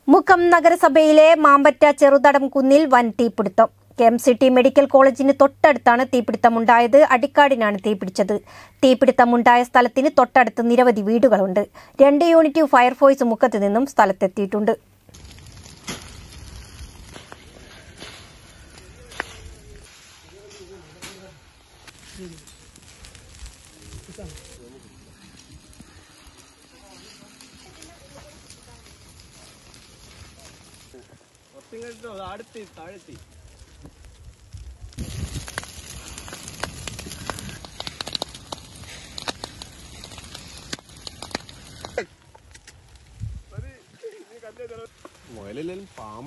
മുക്കം നഗരസഭയിലെ മാമ്പറ്റ ചെറുതടം കുന്നിൽ വൻ തീപിടുത്തം K M C T medical കോളേജിന് തൊട്ടടുത്താണ് തീപിടുത്തമുണ്ടായത് അടിക്കാടിനാണ് തീപിടിച്ചത് തീപിടുത്തമുണ്ടായ സ്ഥലത്തിന് തൊട്ടടുത്ത് നിരവധി വീടുകളുണ്ട് രണ്ട് യൂണിറ്റ് ഫയർഫോഴ്സ് മുക്കത്ത് നിന്നും സ്ഥലത്തെത്തിയിട്ടുണ്ട് അടുത്ത് താഴെത്തി മുയലില്ലെങ്കിലും പാമ്പ്